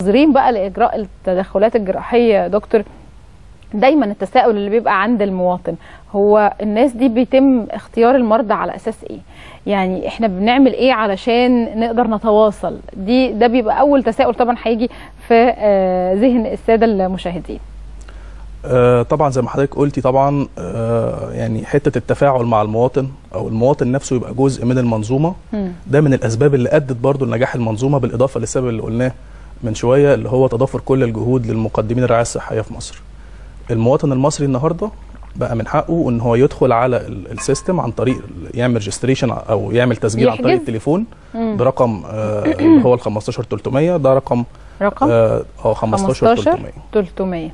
منتظرين بقى لاجراء التدخلات الجراحيه يا دكتور دايما التساؤل اللي بيبقى عند المواطن هو الناس دي بيتم اختيار المرضى على اساس ايه يعني احنا بنعمل ايه علشان نقدر نتواصل دي ده بيبقى اول تساؤل طبعا هيجي في آه، ذهن الساده المشاهدين آه، طبعا زي ما حضرتك قلتي طبعا آه، يعني حته التفاعل مع المواطن او المواطن نفسه يبقى جزء من المنظومه مم. ده من الاسباب اللي ادت برضو لنجاح المنظومه بالاضافه للسبب اللي قلناه من شويه اللي هو تضافر كل الجهود للمقدمين الرعايه الصحيه في مصر. المواطن المصري النهارده بقى من حقه ان هو يدخل على ال- السيستم عن طريق يعمل ريجستريشن او يعمل تسجيل عن طريق يحجز؟ التليفون مم. برقم آه، اللي هو ال 15300 ده رقم رقم اه آه، 15300 300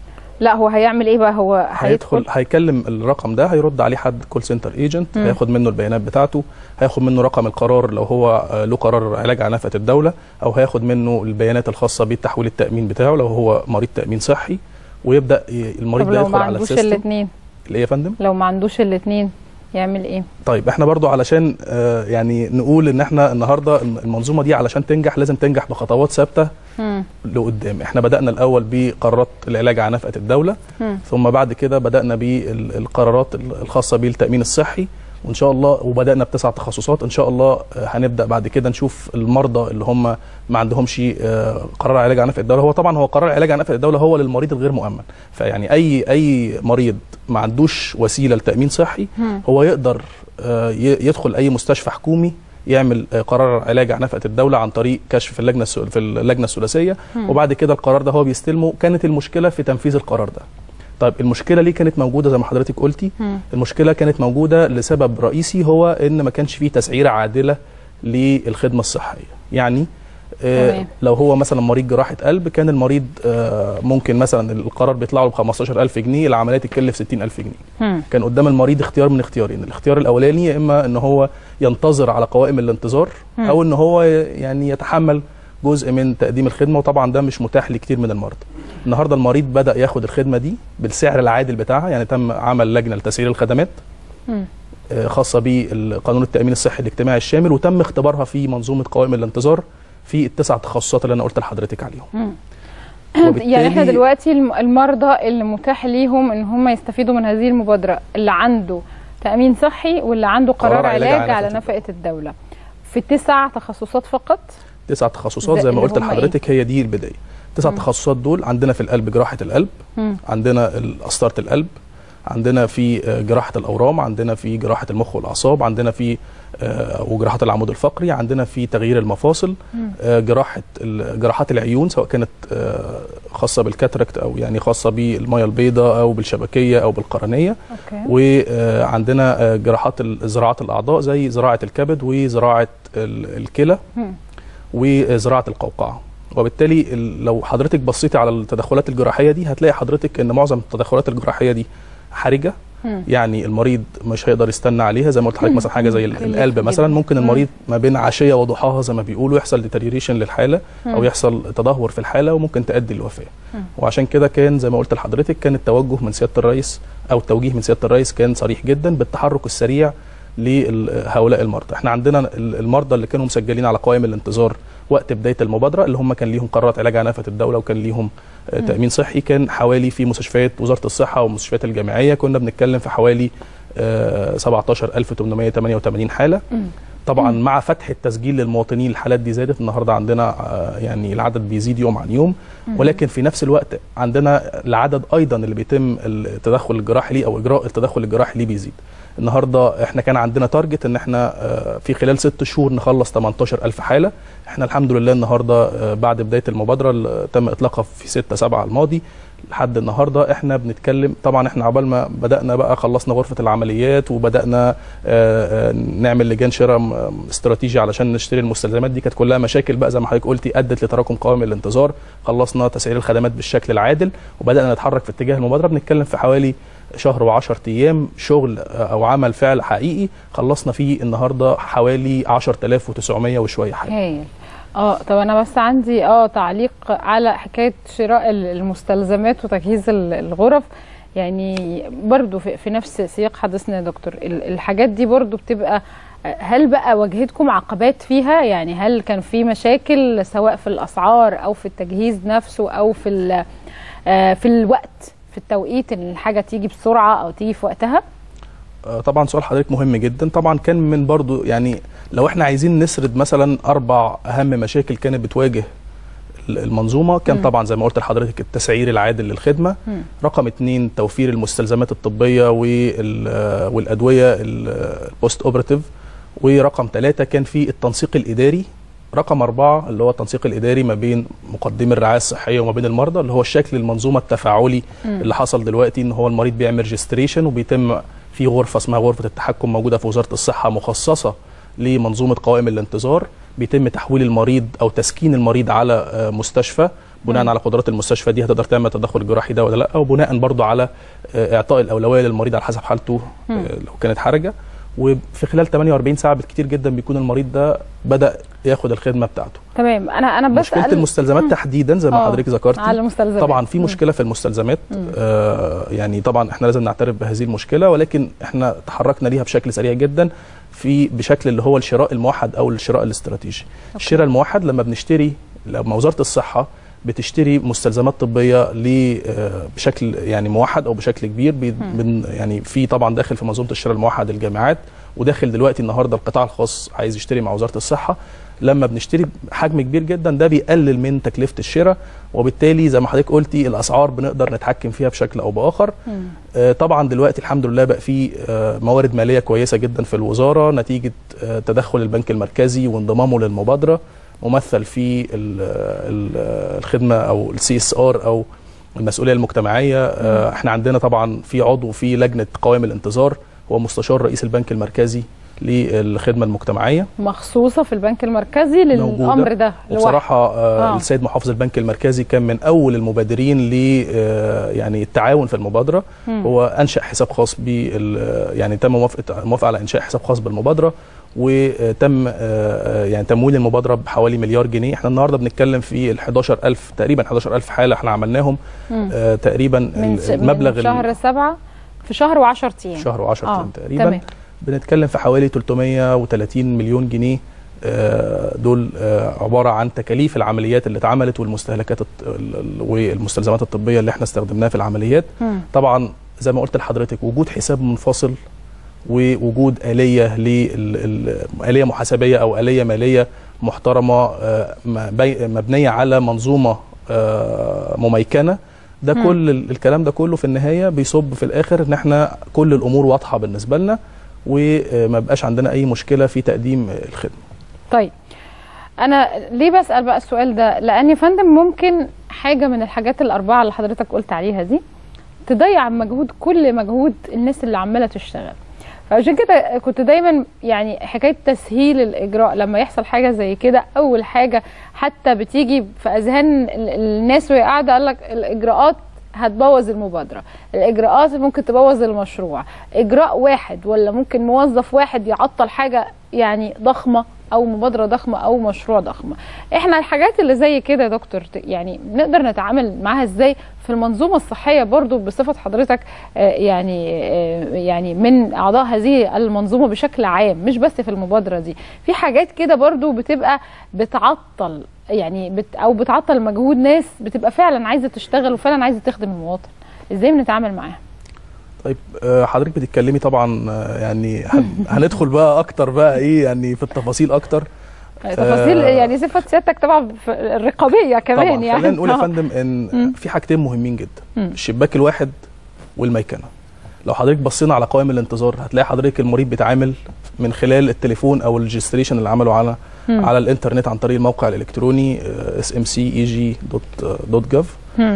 لا هو هيعمل ايه بقى هو هيدخل هيدخل هيكلم الرقم ده هيرد عليه حد كول سنتر ايجنت مم. هياخد منه البيانات بتاعته هياخد منه رقم القرار لو هو آه، له قرار علاج على نفقه الدوله او هياخد منه البيانات الخاصه بالتحويل التامين بتاعه لو هو مريض تامين صحي ويبدا ي- المريض طب ده لو يدخل ما على عندوش السيستم الاثنين ايه يا فندم لو ما عندوش الاثنين يعمل ايه طيب احنا برضو علشان آه، يعني نقول ان احنا النهارده المنظومه دي علشان تنجح لازم تنجح بخطوات ثابته مم. لقدام احنا بدانا الاول بقرارات العلاج على نفقه الدوله مم. ثم بعد كده بدانا بالقرارات الخاصه بالتامين الصحي وان شاء الله وبدانا بتسع تخصصات ان شاء الله آه، هنبدا بعد كده نشوف المرضى اللي هم ما عندهمش آه، قرار علاج على نفقه الدوله هو طبعا هو قرار علاج على نفقه الدوله هو للمريض الغير مؤمن فيعني اي اي مريض ما عندوش وسيله لتامين صحي مم. هو يقدر آه، ي- يدخل اي مستشفى حكومي يعمل آه، قرار علاج على نفقه الدوله عن طريق كشف في اللجنه السو- في اللجنه الثلاثيه مم. وبعد كده القرار ده هو بيستلمه كانت المشكله في تنفيذ القرار ده طيب المشكله ليه كانت موجوده زي ما حضرتك قلتي مم. المشكله كانت موجوده لسبب رئيسي هو ان ما كانش فيه تسعيره عادله للخدمه الصحيه يعني آه تمام. لو هو مثلا مريض جراحه قلب كان المريض آه ممكن مثلا القرار بيطلع له ب 15000 جنيه العمليه تتكلف 60000 جنيه مم. كان قدام المريض اختيار من اختيارين الاختيار الاولاني يا اما ان هو ينتظر على قوائم الانتظار مم. او ان هو ي- يعني يتحمل جزء من تقديم الخدمه وطبعا ده مش متاح لكتير من المرضى النهارده المريض بدا ياخد الخدمه دي بالسعر العادل بتاعها يعني تم عمل لجنه لتسعير الخدمات مم. آه، خاصه بقانون التامين الصحي الاجتماعي الشامل وتم اختبارها في منظومه قوائم الانتظار في التسع تخصصات اللي انا قلت لحضرتك عليهم مم. وبالتالي- يعني احنا دلوقتي الم- المرضى اللي متاح ليهم ان هم يستفيدوا من هذه المبادره اللي عنده تامين صحي واللي عنده قرار, قرار علاج علاج على على نفقة نفقه الدوله في تسع تخصصات فقط تسع تخصصات ده زي ما اللي قلت هم لحضرتك هي دي البدايه تسع مم. تخصصات دول عندنا في القلب جراحه القلب مم. عندنا ال- قسطره القلب عندنا في آه، جراحه الاورام عندنا في جراحه المخ والاعصاب عندنا في آه، وجراحه العمود الفقري عندنا في تغيير المفاصل مم. آه، جراحه ال- جراحات العيون سواء كانت آه، خاصه بالكاتراكت او يعني خاصه بالميه البيضاء او بالشبكيه او بالقرنيه اوكي وعندنا جراحات ال- زراعه الاعضاء زي زراعه الكبد وزراعه ال- الكلى مم. وزراعه القوقعه وبالتالي ال- لو حضرتك بصيتي على التدخلات الجراحيه دي هتلاقي حضرتك ان معظم التدخلات الجراحيه دي حرجه مم. يعني المريض مش هيقدر يستنى عليها زي ما قلت لحضرتك مثلا حاجه زي ال- مكلفة القلب مثلا جداً. ممكن مم. المريض ما بين عشيه وضحاها زي ما بيقولوا يحصل ديتريوريشن للحاله او مم. يحصل تدهور في الحاله وممكن تؤدي للوفاه مم. وعشان كده كان زي ما قلت لحضرتك كان التوجه من سياده الرئيس او التوجيه من سياده الرئيس كان صريح جدا بالتحرك السريع لهؤلاء المرضى احنا عندنا ال- المرضى اللي كانوا مسجلين على قوائم الانتظار وقت بدايه المبادره اللي هم كان ليهم قرارات علاج على نفقه الدوله وكان ليهم آه، مم. تامين صحي كان حوالي في مستشفيات وزاره الصحه والمستشفيات الجامعيه كنا بنتكلم في حوالي آه، 17888 حاله مم. طبعا مع فتح التسجيل للمواطنين الحالات دي زادت النهارده عندنا آه، يعني العدد بيزيد يوم عن يوم مم. ولكن في نفس الوقت عندنا العدد ايضا اللي بيتم التدخل الجراحي ليه او اجراء التدخل الجراحي ليه بيزيد النهارده احنا كان عندنا تارجت ان احنا آه، في خلال ست شهور نخلص 18000 حاله احنا الحمد لله النهارده آه، بعد بدايه المبادره اللي تم اطلاقها في 6 7 الماضي لحد النهارده احنا بنتكلم طبعا احنا عبال ما بدانا بقى خلصنا غرفه العمليات وبدانا آه، آه، نعمل لجان شراء م- استراتيجي علشان نشتري المستلزمات دي كانت كلها مشاكل بقى زي ما حضرتك قلتي ادت لتراكم قوائم الانتظار خلصنا تسعير الخدمات بالشكل العادل وبدانا نتحرك في اتجاه المبادره بنتكلم في حوالي شهر و10 ايام شغل آه، او عمل فعل حقيقي خلصنا فيه النهارده حوالي 10900 وشويه حاجه هايل اه طب انا بس عندي اه تعليق على حكايه شراء ال- المستلزمات وتجهيز ال- الغرف يعني برضو في, في نفس سياق حديثنا يا دكتور ال- الحاجات دي برضو بتبقى هل بقى واجهتكم عقبات فيها يعني هل كان في مشاكل سواء في الاسعار او في التجهيز نفسه او في ال- آه، في الوقت في التوقيت ان الحاجه تيجي بسرعه او تيجي في وقتها آه، طبعا سؤال حضرتك مهم جدا طبعا كان من برضو يعني لو احنا عايزين نسرد مثلا اربع اهم مشاكل كانت بتواجه ال- المنظومه كان مم. طبعا زي ما قلت لحضرتك التسعير العادل للخدمه مم. رقم اتنين توفير المستلزمات الطبيه وال- آه، والادويه ال- البوست اوبراتيف ورقم ثلاثة كان في التنسيق الاداري رقم أربعة اللي هو التنسيق الإداري ما بين مقدمي الرعاية الصحية وما بين المرضى اللي هو الشكل المنظومة التفاعلي مم. اللي حصل دلوقتي إن هو المريض بيعمل ريجستريشن وبيتم في غرفة اسمها غرفة التحكم موجودة في وزارة الصحة مخصصة لمنظومة قوائم الانتظار بيتم تحويل المريض أو تسكين المريض على آه، مستشفى بناء مم. على قدرات المستشفى دي هتقدر تعمل تدخل الجراحي ده ولا لا وبناء برضو على آه، اعطاء الاولويه للمريض على حسب حالته آه، مم. لو كانت حرجه وفي خلال 48 ساعه بالكتير جدا بيكون المريض ده بدا ياخد الخدمه بتاعته تمام انا انا بس مشكله المستلزمات تحديدا زي ما آه، حضرتك ذكرتي على المستلزمات طبعا في مم. مشكله في المستلزمات مم. آه يعني طبعا احنا لازم نعترف بهذه المشكله ولكن احنا تحركنا ليها بشكل سريع جدا في بشكل اللي هو الشراء الموحد او الشراء الاستراتيجي الشراء الموحد لما بنشتري لما وزاره الصحه بتشتري مستلزمات طبيه ل آه، بشكل يعني موحد او بشكل كبير بي بن يعني في طبعا داخل في منظومه الشراء الموحد الجامعات وداخل دلوقتي النهارده القطاع الخاص عايز يشتري مع وزاره الصحه لما بنشتري حجم كبير جدا ده بيقلل من تكلفه الشراء وبالتالي زي ما حضرتك قلتي الاسعار بنقدر نتحكم فيها بشكل او باخر مم. آه، طبعا دلوقتي الحمد لله بقى في آه، موارد ماليه كويسه جدا في الوزاره نتيجه آه، تدخل البنك المركزي وانضمامه للمبادره ممثل في ال- ال- الخدمه او السي اس ار او المسؤوليه المجتمعيه آه، احنا عندنا طبعا في عضو في لجنه قوائم الانتظار هو مستشار رئيس البنك المركزي للخدمه المجتمعيه مخصوصه في البنك المركزي موجودة. للامر ده لوحده. وبصراحه آه آه. السيد محافظ البنك المركزي كان من اول المبادرين ل آه يعني التعاون في المبادره مم. هو انشا حساب خاص بال يعني تم موافقه موافقه على انشاء حساب خاص بالمبادره وتم آه، يعني تمويل المبادره بحوالي مليار جنيه احنا النهارده بنتكلم في ال 11000 تقريبا 11000 حاله احنا عملناهم مم. آه، تقريبا من س- المبلغ من شهر سبعة في شهر و10 ايام شهر و10 آه، ايام تقريبا تمام بنتكلم في حوالي 330 مليون جنيه آه، دول آه، عباره عن تكاليف العمليات اللي اتعملت والمستهلكات الط- ال- ال- والمستلزمات الطبيه اللي احنا استخدمناها في العمليات مم. طبعا زي ما قلت لحضرتك وجود حساب منفصل ووجود آلية لل- ال- آلية محاسبية أو آلية مالية محترمة آه، مبي- مبنية على منظومة آه، مميكنة ده مم. كل ال- الكلام ده كله في النهاية بيصب في الآخر إن احنا كل الأمور واضحة بالنسبة لنا وما بقاش عندنا أي مشكلة في تقديم الخدمة طيب انا ليه بسال بقى السؤال ده لان يا فندم ممكن حاجه من الحاجات الاربعه اللي حضرتك قلت عليها دي تضيع مجهود كل مجهود الناس اللي عماله تشتغل فعشان كده كنت دايما يعني حكايه تسهيل الاجراء لما يحصل حاجه زي كده اول حاجه حتى بتيجي في اذهان ال- الناس وهي قاعده قال لك الاجراءات هتبوظ المبادره الاجراءات ممكن تبوظ المشروع اجراء واحد ولا ممكن موظف واحد يعطل حاجه يعني ضخمه او مبادره ضخمه او مشروع ضخمه احنا الحاجات اللي زي كده يا دكتور ت- يعني نقدر نتعامل معاها ازاي في المنظومه الصحيه برضو بصفه حضرتك آه، يعني آه، يعني من اعضاء هذه المنظومه بشكل عام مش بس في المبادره دي في حاجات كده برضو بتبقى بتعطل يعني بت او بتعطل مجهود ناس بتبقى فعلا عايزه تشتغل وفعلا عايزه تخدم المواطن ازاي بنتعامل معاها طيب آه، حضرتك بتتكلمي طبعا آه، يعني هن- هندخل بقى أكتر بقى إيه يعني في التفاصيل أكتر تفاصيل آه. يعني صفه سيادتك طبعا في الرقابيه كمان طبعا يعني خلينا نقول يا آه. فندم ان مم. في حاجتين مهمين جدا مم. الشباك الواحد والميكنه لو حضرتك بصينا على قوائم الانتظار هتلاقي حضرتك المريض بيتعامل من خلال التليفون او الريجستريشن اللي عمله على مم. على الانترنت عن طريق الموقع الالكتروني اس ام سي اي جي دوت جوف مم.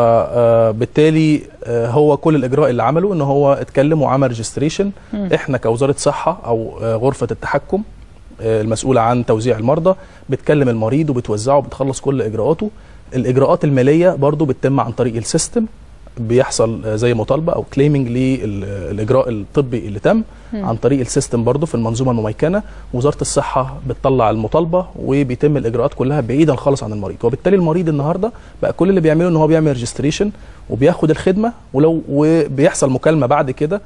فبالتالي هو كل الاجراء اللي عمله ان هو اتكلم وعمل ريجستريشن مم. احنا كوزاره صحه او آه، غرفه التحكم آه، المسؤوله عن توزيع المرضى بتكلم المريض وبتوزعه وبتخلص كل اجراءاته الاجراءات الماليه برضو بتتم عن طريق السيستم بيحصل آه، زي مطالبه او كليمنج للاجراء الطبي اللي تم مم. عن طريق السيستم برضو في المنظومه المميكنه وزاره الصحه بتطلع المطالبه وبيتم الاجراءات كلها بعيدا خالص عن المريض وبالتالي المريض النهارده بقى كل اللي بيعمله ان هو بيعمل ريجستريشن وبياخد الخدمه ولو وبيحصل مكالمه بعد كده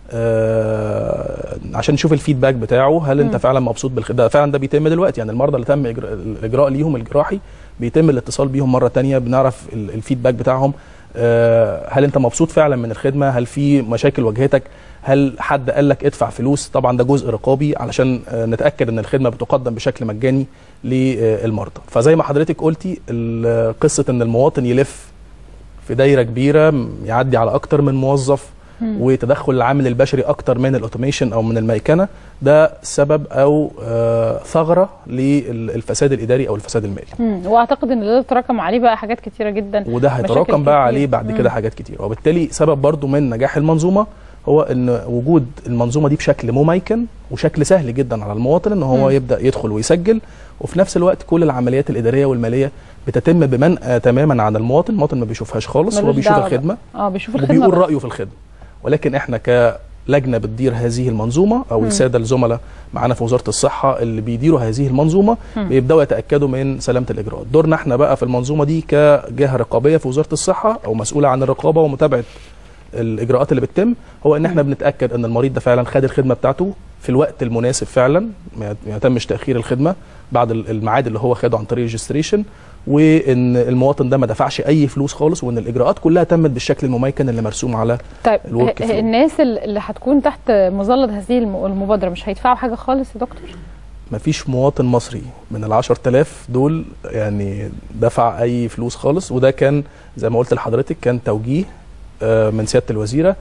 آه عشان نشوف الفيدباك بتاعه هل انت مم. فعلا مبسوط بالخدمه فعلا ده بيتم دلوقتي يعني المرضى اللي تم إجراء- الاجراء ليهم الجراحي بيتم الاتصال بيهم مره تانية بنعرف ال- الفيدباك بتاعهم آه، هل انت مبسوط فعلا من الخدمه هل في مشاكل واجهتك هل حد قال لك ادفع فلوس طبعا ده جزء رقابي علشان آه، نتاكد ان الخدمه بتقدم بشكل مجاني للمرضى فزي ما حضرتك قلتي ال- قصه ان المواطن يلف في دايره كبيره م- يعدي على اكتر من موظف مم. وتدخل العامل البشري اكتر من الاوتوميشن او من الميكنه ده سبب او آه، ثغره للفساد الاداري او الفساد المالي مم. واعتقد ان ده تراكم عليه بقى حاجات كتيره جدا وده مشاكل هيتراكم بقى كتير. عليه بعد مم. كده حاجات كتير وبالتالي سبب برضو من نجاح المنظومه هو ان وجود المنظومه دي بشكل مميكن وشكل سهل جدا على المواطن ان هو مم. يبدا يدخل ويسجل وفي نفس الوقت كل العمليات الاداريه والماليه بتتم بمنأى تماما عن المواطن المواطن ما بيشوفهاش خالص هو ملوش بيشوف دعوة بقى. الخدمه اه بيشوف الخدمه وبيقول بس. رايه في الخدمه ولكن احنا كلجنه بتدير هذه المنظومه او مم. الساده الزملاء معانا في وزاره الصحه اللي بيديروا هذه المنظومه مم. بيبداوا يتاكدوا من سلامه الاجراءات دورنا احنا بقى في المنظومه دي كجهه رقابيه في وزاره الصحه او مسؤوله عن الرقابه ومتابعه الاجراءات اللي بتتم هو ان احنا بنتاكد ان المريض ده فعلا خد الخدمه بتاعته في الوقت المناسب فعلا ما ما يتمش تاخير الخدمه بعد ال- الميعاد اللي هو خده عن طريق ريجستريشن وان المواطن ده ما دفعش اي فلوس خالص وان الاجراءات كلها تمت بالشكل المميكن اللي مرسوم على طيب الورك ه- فلو. الناس ال- اللي هتكون تحت مظله هذه الم- المبادره مش هيدفعوا حاجه خالص يا دكتور ما فيش مواطن مصري من ال 10000 دول يعني دفع اي فلوس خالص وده كان زي ما قلت لحضرتك كان توجيه آه، من سياده الوزيره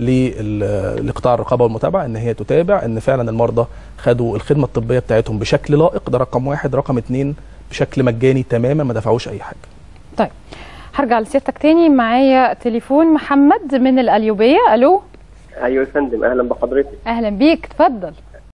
لل- لقطاع الرقابه والمتابعه ان هي تتابع ان فعلا المرضى خدوا الخدمه الطبيه بتاعتهم بشكل لائق ده رقم واحد رقم اتنين بشكل مجاني تماما ما دفعوش اي حاجه طيب هرجع لسيادتك تاني معايا تليفون محمد من القليوبيه الو ايوه يا فندم اهلا بحضرتك اهلا بيك اتفضل